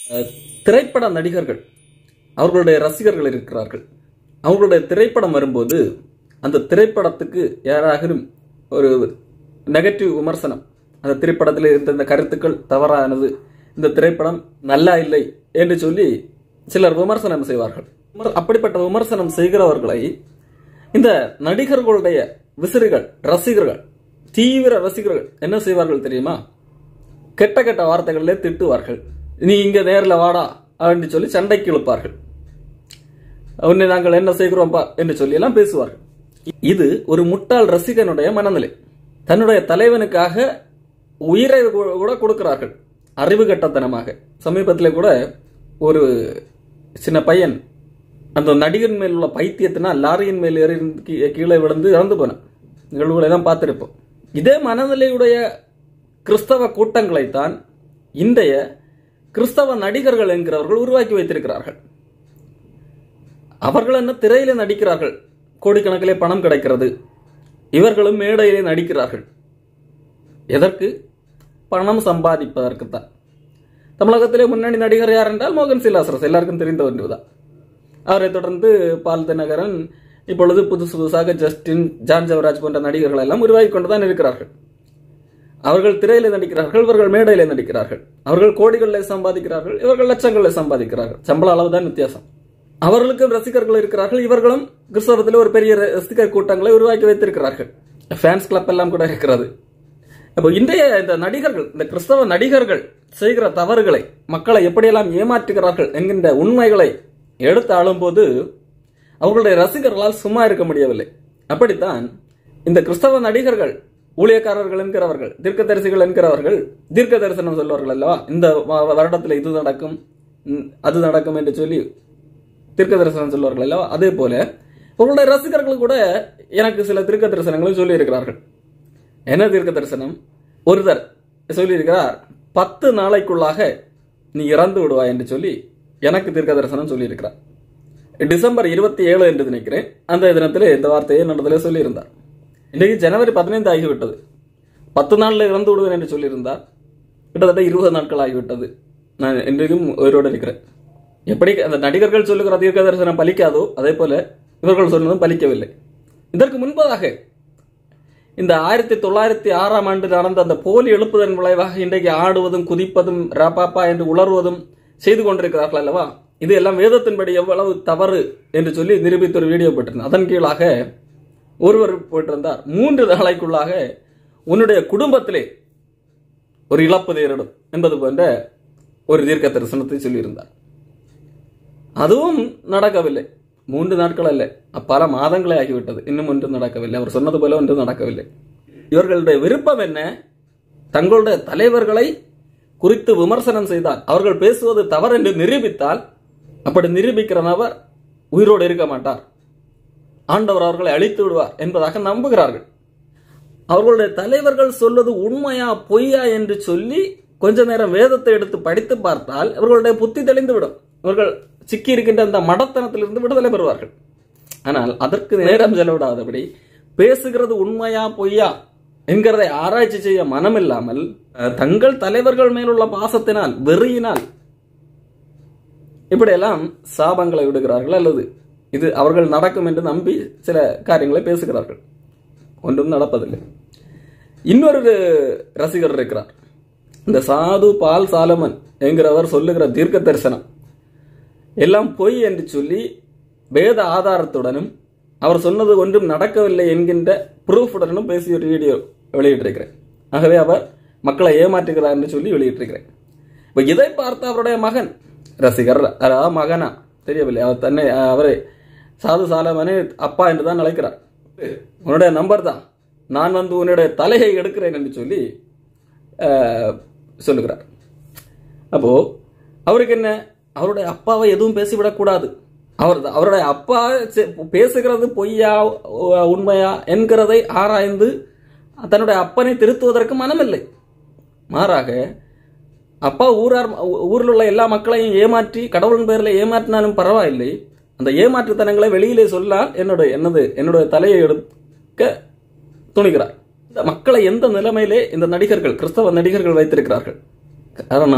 அஹ், திரைப்பட நடிகர்கள் அவர்களுடைய ரசிகர்கள் இருக்கிறார்கள் அவர்களுடைய திரைப்படம் வரும்போது அந்த திரைப்படத்துக்கு யாராகிலும் ஒரு நெகட்டிவ் விமர்சனம் அந்த திரைப்படத்தில் இருந்த இந்த கருத்துக்கள் தவறானது இந்த திரைப்படம் நல்லா இல்லை என்று சொல்லி சிலர் விமர்சனம் செய்வார்கள் விமர்- அப்படிப்பட்ட விமர்சனம் செய்கிறவர்களை இந்த நடிகர்களுடைய விசிறிகள் ரசிகர்கள் தீவிர ரசிகர்கள் என்ன செய்வார்கள் தெரியுமா கெட்ட கெட்ட வார்த்தைகளிலே திட்டுவார்கள் நீ இங்க நேர்ல வாடா அப்படின்னு சொல்லி சண்டைக்கு இழுப்பார்கள் உன்னை நாங்கள் என்ன செய்கிறோம்பா என்று சொல்லி எல்லாம் பேசுவார்கள் இது ஒரு முட்டாள் ரசிகனுடைய மனநிலை தன்னுடைய தலைவனுக்காக உயிரை கூ- கூட கொடுக்கிறார்கள் அறிவு கட்டத்தனமாக சமீபத்தில் கூட ஒரு சின்ன பையன் அந்த நடிகன் மேல் உள்ள பைத்தியத்தினால் லாரியின் மேல் ஏறி கீ- கீழே விழுந்து இறந்து போனான் நிகழ்வுகளை தான் பார்த்திருப்போம் இதே மனநிலையுடைய கிறிஸ்தவ கூட்டங்களைத்தான் இன்றைய கிறிஸ்தவ நடிகர்கள் என்கிறவர்கள் உருவாக்கி வைத்திருக்கிறார்கள் அவர்கள் என்ன திரையில நடிக்கிறார்கள் கோடிக்கணக்கிலே பணம் கிடைக்கிறது இவர்களும் மேடையிலே நடிக்கிறார்கள் எதற்கு பணம் சம்பாதிப்பதற்குத்தான் தமிழகத்திலே முன்னணி நடிகர் யார் என்றால் மோகன் சிலாசரஸ் எல்லாருக்கும் தெரிந்த ஒன்றுதான் அவரை தொடர்ந்து பால் தினகரன் இப்பொழுது புதுசு புதுசாக ஜஸ்டின் ஜான் ஜவராஜ் போன்ற நடிகர்கள் எல்லாம் உருவாகி கொண்டுதான் இருக்கிறார்கள் அவர்கள் திரையில நடிக்கிறார்கள் இவர்கள் மேடையில நடிக்கிறார்கள் அவர்கள் கோடிகளில் சம்பாதிக்கிறார்கள் இவர்கள் லட்சங்களில் சம்பாதிக்கிறார்கள் சம்பள அளவு தான் வித்தியாசம் அவர்களுக்கும் ரசிகர்கள் இருக்கிறார்கள் இவர்களும் கிறிஸ்தவத்தில் ஒரு பெரிய ரசிகர் கூட்டங்களை உருவாக்கி வைத்திருக்கிறார்கள் ஃபேன்ஸ் கிளப் எல்லாம் கூட இருக்கிறது அப்போ இன்றைய இந்த நடிகர்கள் இந்த கிறிஸ்தவ நடிகர்கள் செய்கிற தவறுகளை மக்களை எப்படியெல்லாம் ஏமாற்றுகிறார்கள் என்கின்ற உண்மைகளை எடுத்து ஆளும்போது அவர்களுடைய ரசிகர்களால் சும்மா இருக்க முடியவில்லை அப்படித்தான் இந்த கிறிஸ்தவ நடிகர்கள் ஊழியக்காரர்கள் என்கிறவர்கள் தீர்க்கதரிசிகள் என்கிறவர்கள் தீர்க்க தரிசனம் சொல்வார்கள் அல்லவா இந்த வ- வருடத்தில் இது நடக்கும் ம், அது நடக்கும் என்று சொல்லி தீர்க்க தரிசனம் சொல்வார்கள் அல்லவா அதே போல உங்களுடைய ரசிகர்கள் கூட எனக்கு சில தீர்க்க தரிசனங்களை சொல்லி இருக்கிறார்கள் என்ன தீர்க்க தரிசனம் ஒருத்தர் சொல்லியிருக்கிறார் பத்து நாளைக்குள்ளாக நீ இறந்து விடுவாய் என்று சொல்லி எனக்கு தீர்க்க தரிசனம் சொல்லியிருக்கிறார் டிசம்பர் இருபத்தி ஏழு என்று நினைக்கிறேன் அந்த தினத்திலே இந்த வார்த்தையை என்னிடத்திலே சொல்லியிருந்தார் இன்றைக்கு ஜனவரி பதினைந்து ஆகிவிட்டது பத்து நாள்ல இறந்து விடுவேன் என்று சொல்லியிருந்தார் கிட்டத்தட்ட இருபது நாட்கள் ஆகிவிட்டது நான் இன்றைக்கும் உயிரோடு இருக்கிறேன் எப்படி அந்த நடிகர்கள் சொல்லுகிற தீர்க்க தரிசனம் பலிக்காதோ அதே போல இவர்கள் சொன்னதும் பலிக்கவில்லை இதற்கு முன்பதாக இந்த ஆயிரத்தி தொள்ளாயிரத்தி ஆறாம் ஆண்டு நடந்த அந்த போலி எழுப்புதன் விளைவாக இன்றைக்கு ஆடுவதும் குதிப்பதும் ராப்பாப்பா என்று உளறுவதும் செய்து கொண்டிருக்கிறார்கள் அல்லவா இது எல்லாம் வேதத்தின்படி எவ்வளவு தவறு என்று சொல்லி நிரூபித்த ஒரு வீடியோ போட்டிருந்தேன் அதன் கீழாக ஒருவர் போட்டிருந்தார் மூன்று நாளைக்குள்ளாக உன்னுடைய குடும்பத்திலே ஒரு இழப்பு நேரிடும் என்பது போன்ற ஒரு தீர்க்க தரிசனத்தை சொல்லியிருந்தார் அதுவும் நடக்கவில்லை மூன்று நாட்கள் அல்ல பல மாதங்களே ஆகிவிட்டது இன்னும் ஒன்றும் நடக்கவில்லை அவர் சொன்னது போல ஒன்றும் நடக்கவில்லை இவர்களுடைய விருப்பம் என்ன தங்களுடைய தலைவர்களை குறித்து விமர்சனம் செய்தால் அவர்கள் பேசுவது தவறு என்று நிரூபித்தால் அப்படி நிரூபிக்கிற நபர் உயிரோடு இருக்க மாட்டார் ஆண்டவர் அவர்களை அழித்து விடுவார் என்பதாக நம்புகிறார்கள் அவர்களுடைய தலைவர்கள் சொல்வது உண்மையா பொய்யா என்று சொல்லி கொஞ்ச நேரம் வேதத்தை எடுத்து படித்து பார்த்தால் இவர்களுடைய புத்தி தெளிந்துவிடும் இவர்கள் சிக்கி இருக்கின்ற அந்த மடத்தனத்திலிருந்து விடுதலை பெறுவார்கள் ஆனால் அதற்கு நேரம் செலவிடாதபடி பேசுகிறது உண்மையா பொய்யா என்கிறதை ஆராய்ச்சி செய்ய மனமில்லாமல் அஹ், தங்கள் தலைவர்கள் மேலுள்ள பாசத்தினால் வெறியினால் இப்படியெல்லாம் சாபங்களை விடுகிறார்கள் அல்லது இது அவர்கள் நடக்கும் என்று நம்பி சில காரியங்களை பேசுகிறார்கள் ஒன்றும் நடப்பதில்லை இன்னொரு ரசிகர் இருக்கிறார் இந்த சாது பால் சாலமன் என்கிறவர் சொல்லுகிற தீர்க்க தரிசனம் எல்லாம் பொய் என்று சொல்லி வேத ஆதாரத்துடனும் அவர் சொன்னது ஒன்றும் நடக்கவில்லை என்கின்ற ப்ரூஃபுடனும் பேசி ஒரு வீடியோ வெளியிட்டிருக்கிறேன் ஆகவே அவர் மக்களை ஏமாற்றுகிறார் என்று சொல்லி வெளியிட்டிருக்கிறேன் இப்போ இதை பார்த்த அவருடைய மகன் ரசிகர் அதாவது மகனா தெரியவில்லை அவர் தன்னை அவரை சாது சாலமனை அப்பா என்று தான் அழைக்கிறார் உன்னுடைய நம்பர் தான் நான் வந்து உன்னுடைய தலையை எடுக்கிறேன் என்று சொல்லி அஹ், சொல்லுகிறார் அப்போ அவருக்கு என்ன அவருடைய அப்பாவை எதுவும் பேசிவிடக்கூடாது அவர் அவருடைய அப்பா செ- பேசுகிறது பொய்யா உ- உண்மையா என்கிறதை ஆராய்ந்து தன்னுடைய அப்பனை திருத்துவதற்கு மனமில்லை மாறாக அப்பா ஊரார் ஊரில் உள்ள எல்லா மக்களையும் ஏமாற்றி கடவுளின் பேரில் ஏமாற்றினாலும் பரவாயில்லை அந்த ஏமாற்றுத்தனங்களை வெளியிலே சொல்லால் என்னுடைய என்னது என்னுடைய தலையை எடுக்க துணிகிறார் இந்த மக்களை எந்த நிலைமையிலே இந்த நடிகர்கள் கிறிஸ்தவ நடிகர்கள் வைத்திருக்கிறார்கள் காரணம்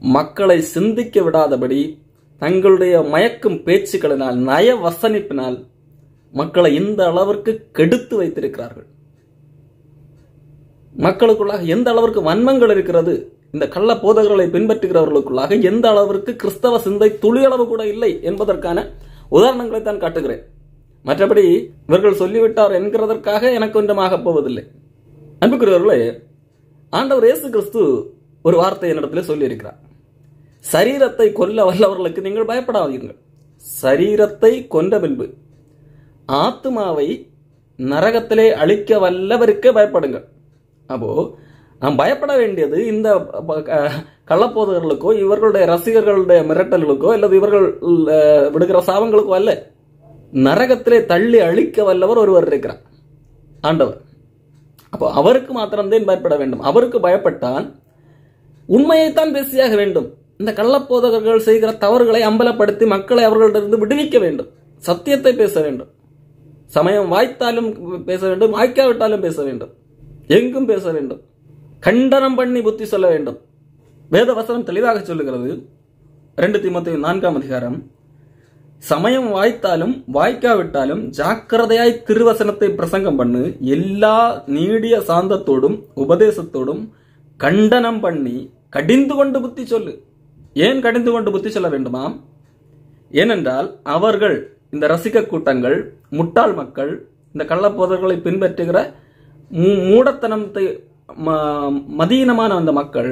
மக்களை சிந்திக்க விடாதபடி தங்களுடைய மயக்கும் பேச்சுக்களினால் நய வசனிப்பினால் மக்களை இந்த அளவிற்கு கெடுத்து வைத்திருக்கிறார்கள் மக்களுக்குள்ளாக எந்த அளவிற்கு வன்மங்கள் இருக்கிறது இந்த கள்ள போதகர்களை பின்பற்றுகிறவர்களுக்குள்ளாக எந்த அளவிற்கு கிறிஸ்தவ சிந்தை துளியளவு கூட இல்லை என்பதற்கான உதாரணங்களை தான் காட்டுகிறேன் மற்றபடி இவர்கள் சொல்லிவிட்டார் என்கிறதற்காக எனக்கு ஒன்றுமாக போவதில்லை அன்புக்குரியவர்களே ஆண்டவர் இயேசு கிறிஸ்து ஒரு வார்த்தை என்னிடத்தில் சொல்லியிருக்கிறார் சரீரத்தை கொல்ல வல்லவர்களுக்கு நீங்கள் பயப்படாதீர்கள் சரீரத்தை கொன்ற பின்பு ஆத்மாவை நரகத்திலே அழிக்க வல்லவருக்கு பயப்படுங்கள் அப்போ நாம் பயப்பட வேண்டியது இந்த ப- க- கள்ளப்போதகர்களுக்கோ இவர்களுடைய ரசிகர்களுடைய மிரட்டல்களுக்கோ அல்லது இவர்கள் அஹ், விடுகிற சாபங்களுக்கோ அல்ல நரகத்திலே தள்ளி அழிக்க வல்லவர் ஒருவர் இருக்கிறார் ஆண்டவர் அப்போ அவருக்கு மாத்திரம்தான் பயப்பட வேண்டும் அவருக்கு பயப்பட்டால் உண்மையைத்தான் பேசியாக வேண்டும் இந்த கள்ளப்போதகர்கள் செய்கிற தவறுகளை அம்பலப்படுத்தி மக்களை அவர்களிடமிருந்து விடுவிக்க வேண்டும் சத்தியத்தை பேச வேண்டும் சமயம் வாய்த்தாலும் பேச வேண்டும் வாய்க்காவிட்டாலும் பேச வேண்டும் எங்கும் பேச வேண்டும் கண்டனம் பண்ணி புத்தி சொல்ல வேண்டும் வேத வசனம் தெளிவாக சொல்லுகிறது ரெண்டு தீமத்தி நான்காம் அதிகாரம் சமயம் வாய்த்தாலும் வாய்க்காவிட்டாலும் ஜாக்கிரதையாய் திருவசனத்தை பிரசங்கம் பண்ணு எல்லா நீடிய சாந்தத்தோடும் உபதேசத்தோடும் கண்டனம் பண்ணி கடிந்து கொண்டு புத்தி சொல்லு ஏன் கடிந்து கொண்டு புத்தி சொல்ல வேண்டுமாம் ஏனென்றால் அவர்கள் இந்த ரசிக கூட்டங்கள் முட்டாள் மக்கள் இந்த கள்ளப்போதர்களை பின்பற்றுகிற மூ- மூடத்தனத்தை ம- மதீனமான அந்த மக்கள்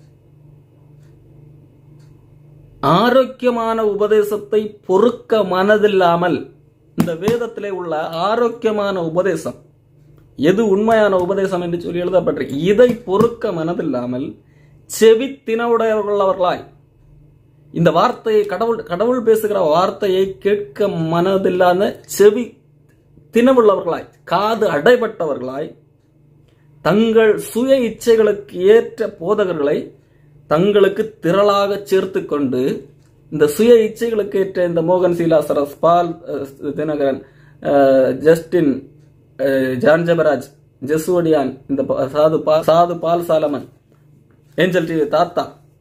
ஆரோக்கியமான உபதேசத்தை பொறுக்க மனதில்லாமல் இந்த வேதத்திலே உள்ள ஆரோக்கியமான உபதேசம் எது உண்மையான உபதேசம் என்று சொல்லி எழுதப்பட்டிருக்கு இதை பொறுக்க மனதில்லாமல் செவி தினவுடையவர்களாய் இந்த வார்த்தையை கடவுள் கடவுள் பேசுகிற வார்த்தையை கேட்க மனதில்லாத செவி தினவுள்ளவர்களாய் காது அடைபட்டவர்களாய் தங்கள் சுய இச்சைகளுக்கு ஏற்ற போதகர்களை தங்களுக்கு திரளாக சேர்த்து கொண்டு இந்த சுய இச்சைகளுக்கு ஏற்ற இந்த மோகன் சீலாசரஸ் பால் அஹ், தினகரன் அஹ், ஜஸ்டின் அஹ், ஜான் ஜெபராஜ் ஜெசுவடியான் இந்த ப- சாது பா Sadhu Paul Solomon Angel TV தாத்தா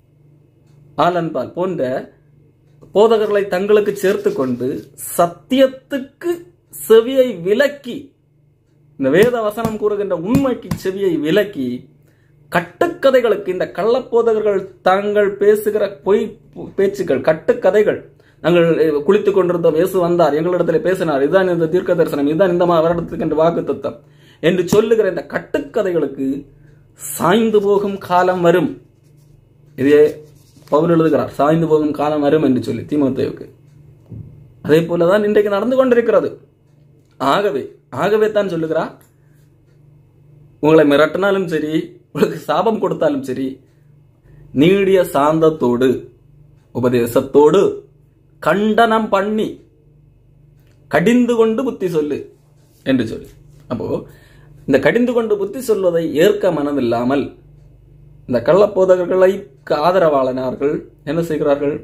ஆலன் பால் போன்ற போதகர்களை தங்களுக்கு சேர்த்து கொண்டு சத்தியத்துக்கு செவியை விலக்கி இந்த வேத வசனம் கூறுகின்ற உண்மைக்கு செவியை விலக்கி கட்டுக்கதைகளுக்கு இந்த கள்ளப்போதகர்கள் தாங்கள் பேசுகிற பொய் பு- பேச்சுக்கள் கட்டுக்கதைகள் நாங்கள் அஹ், குளித்துக் கொண்டிருந்தோம் இயேசு வந்தார் எங்களிடத்தில் பேசினார் இதுதான் இந்த தீர்க்க தரிசனம் இதுதான் இந்த மா- வருடத்துக்கு என்று வாக்கு தத்தம் என்று சொல்லுகிற இந்த கட்டுக்கதைகளுக்கு சாய்ந்து போகும் காலம் வரும் இதே பவுல் எழுதுகிறார் சாய்ந்து போகும் காலம் வரும் என்று சொல்லி தீமோத்தேவுக்கு அதே போலதான் இன்றைக்கு நடந்து கொண்டிருக்கிறது ஆகவே ஆகவே தான் சொல்லுகிறார் உங்களை மிரட்டினாலும் சரி உங்களுக்கு சாபம் கொடுத்தாலும் சரி நீடிய சாந்தத்தோடு உபதேசத்தோடு கண்டனம் பண்ணி கடிந்து கொண்டு புத்தி சொல்லு என்று சொல்லி அப்போ இந்த கடிந்து கொண்டு புத்தி சொல்வதை ஏற்க மனமில்லாமல் இந்த கள்ளப்போதகர்களை ஆதரவாளனார்கள் என்ன செய்கிறார்கள்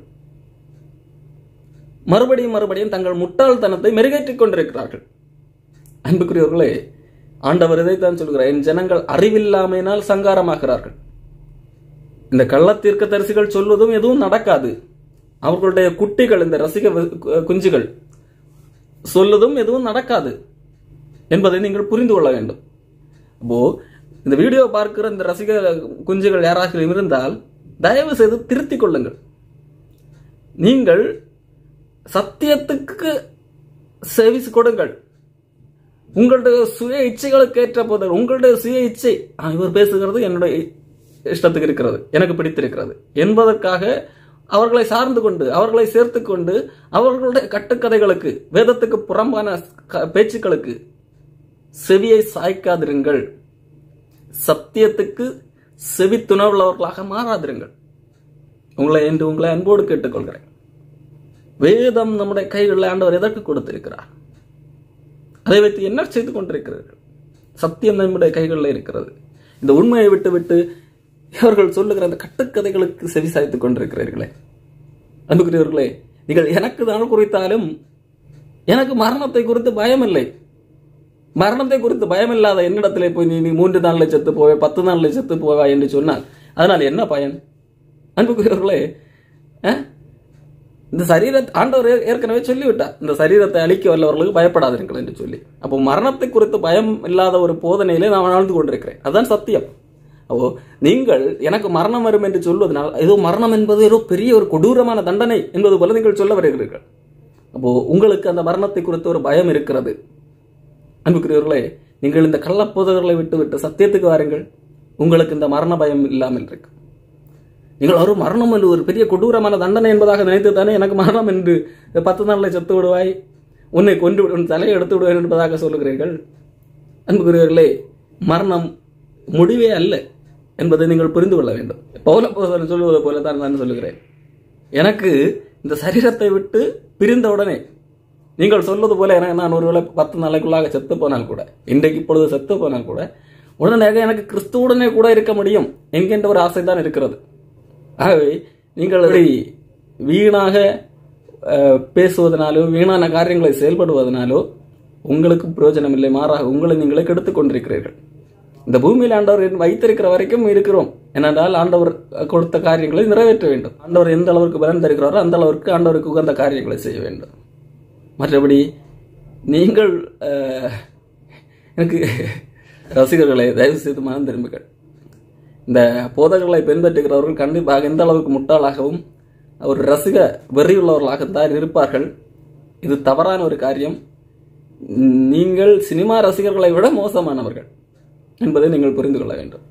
மறுபடியும் மறுபடியும் தங்கள் முட்டாள்தனத்தை மெருகேற்றிக் கொண்டிருக்கிறார்கள் அன்புக்குரியவர்களே ஆண்டவர் இதைத்தான் சொல்கிறார் என் ஜனங்கள் அறிவில்லாமையினால் சங்காரமாகிறார்கள் இந்த கள்ளத்தீர்க்க தரிசிகள் சொல்வதும் எதுவும் நடக்காது அவர்களுடைய குட்டிகள் இந்த ரசிக வி- கு- குஞ்சுகள் சொல்வதும் எதுவும் நடக்காது என்பதை நீங்கள் புரிந்து கொள்ள வேண்டும் அப்போ இந்த வீடியோ பார்க்கிற இந்த ரசிக குஞ்சுகள் யாராக இருந்தால் தயவு செய்து திருத்திக் கொள்ளுங்கள் நீங்கள் சத்தியத்துக்கு சேவிஸ் கொடுங்கள் உங்களுடைய சுய இச்சைகளுக்கு ஏற்ற போது உங்களுடைய சுய இச்சை ஆ, இவர் பேசுகிறது என்னுடைய இஷ்டத்துக்கு இருக்கிறது எனக்கு பிடித்திருக்கிறது என்பதற்காக அவர்களை சார்ந்து கொண்டு அவர்களை சேர்த்து கொண்டு அவர்களுடைய கட்டுக்கதைகளுக்கு வேதத்துக்கு புறம்பான க- பேச்சுக்களுக்கு செவியை சாய்க்காதிருங்கள் சத்தியத்துக்கு செவி துணவுள்ளவர்களாக மாறாதிருங்கள் உங்களை என்று உங்களை அன்போடு கேட்டுக்கொள்கிறேன் வேதம் நம்முடைய கைகளில் ஆண்டவர் எதற்கு கொடுத்திருக்கிறார் அதை வைத்து என்ன செய்து கொண்டிருக்கிறீர்கள் சத்தியம் நம்முடைய கைகளில் இருக்கிறது இந்த உண்மையை விட்டு விட்டு இவர்கள் சொல்லுகிற அந்த கட்டுக்கதைகளுக்கு செவி சாய்த்துக் கொண்டிருக்கிறீர்களே அன்புக்குரியவர்களே நீங்கள் எனக்கு தான் குறித்தாலும் எனக்கு மரணத்தை குறித்து பயம் இல்லை மரணத்தை குறித்து பயமில்லாத என்னிடத்திலே போய் நீ நீ மூன்று நாளில் செத்து போவே பத்து நாளில் செத்து போவா என்று சொன்னால் அதனால் என்ன பயன் அன்புக்குரியவர்களே அஹ், இந்த சரீரத்தை ஆண்டவர் ஏ- ஏற்கனவே சொல்லிவிட்டார் இந்த சரீரத்தை அழிக்க வல்லவர்களுக்கு பயப்படாதீர்கள் என்று சொல்லி அப்போ மரணத்தை குறித்து பயம் இல்லாத ஒரு போதனையிலே நான் வாழ்ந்து கொண்டிருக்கிறேன் அதுதான் சத்தியம் அப்போ நீங்கள் எனக்கு மரணம் வரும் என்று சொல்வதனால் ஏதோ மரணம் என்பது ஏதோ பெரிய ஒரு கொடூரமான தண்டனை என்பது போல நீங்கள் சொல்ல வருகிறீர்கள் அப்போ உங்களுக்கு அந்த மரணத்தை குறித்து ஒரு பயம் இருக்கிறது அன்புக்குரியவர்களே நீங்கள் இந்த கள்ளப்போதகர்களை விட்டு விட்டு சத்தியத்துக்கு வாருங்கள் உங்களுக்கு இந்த மரண பயம் இல்லாமல் இருக்கு நீங்கள் ஒரு மரணம் என்று ஒரு பெரிய கொடூரமான தண்டனை என்பதாக நினைத்து தானே எனக்கு மரணம் என்று பத்து நாளில் செத்து விடுவாய் உன்னை கொன்று விடு- உன் தலையை எடுத்து விடுவேன் என்பதாக சொல்லுகிறீர்கள் அன்புக்குரியவர்களே மரணம் முடிவே அல்ல என்பதை நீங்கள் புரிந்து கொள்ள வேண்டும் பௌல போதகர் சொல்லுவது போல தான் நான் சொல்லுகிறேன் எனக்கு இந்த சரீரத்தை விட்டு பிரிந்த உடனே நீங்கள் சொல்வது போல எனக்கு நான் ஒருவேளை பத்து நாளைக்குள்ளாக செத்து போனால் கூட இன்றைக்கு இப்பொழுது செத்து போனால் கூட உடனடியாக எனக்கு கிறிஸ்துவுடனே கூட இருக்க முடியும் என்கின்ற ஒரு ஆசை தான் இருக்கிறது ஆகவே நீங்கள் இப்படி வீணாக அஹ், பேசுவதனாலோ வீணான காரியங்களை செயல்படுவதனாலோ உங்களுக்கு பிரயோஜனம் இல்லை மாறாக உங்களை நீங்களே கெடுத்துக் கொண்டிருக்கிறீர்கள் இந்த பூமியில் ஆண்டவர் வைத்திருக்கிற வரைக்கும் இருக்கிறோம் ஏனென்றால் ஆண்டவர் கொடுத்த காரியங்களை நிறைவேற்ற வேண்டும் ஆண்டவர் எந்த அளவிற்கு பலன் தருகிறாரோ அந்த அளவிற்கு ஆண்டவருக்கு உகந்த காரியங்களை செய்ய வேண்டும் மற்றபடி நீங்கள் அஹ், எனக்கு ரசிகர்களை தயவு செய்து மனம் திரும்புங்கள் இந்த போதகர்களை பின்பற்றுகிறவர்கள் கண்டிப்பாக எந்த அளவுக்கு முட்டாளாகவும் ஒரு ரசிக வெறியுள்ளவர்களாகத்தான் இருப்பார்கள் இது தவறான ஒரு காரியம் நீங்கள் சினிமா ரசிகர்களை விட மோசமானவர்கள் என்பதை நீங்கள் புரிந்து கொள்ள வேண்டும்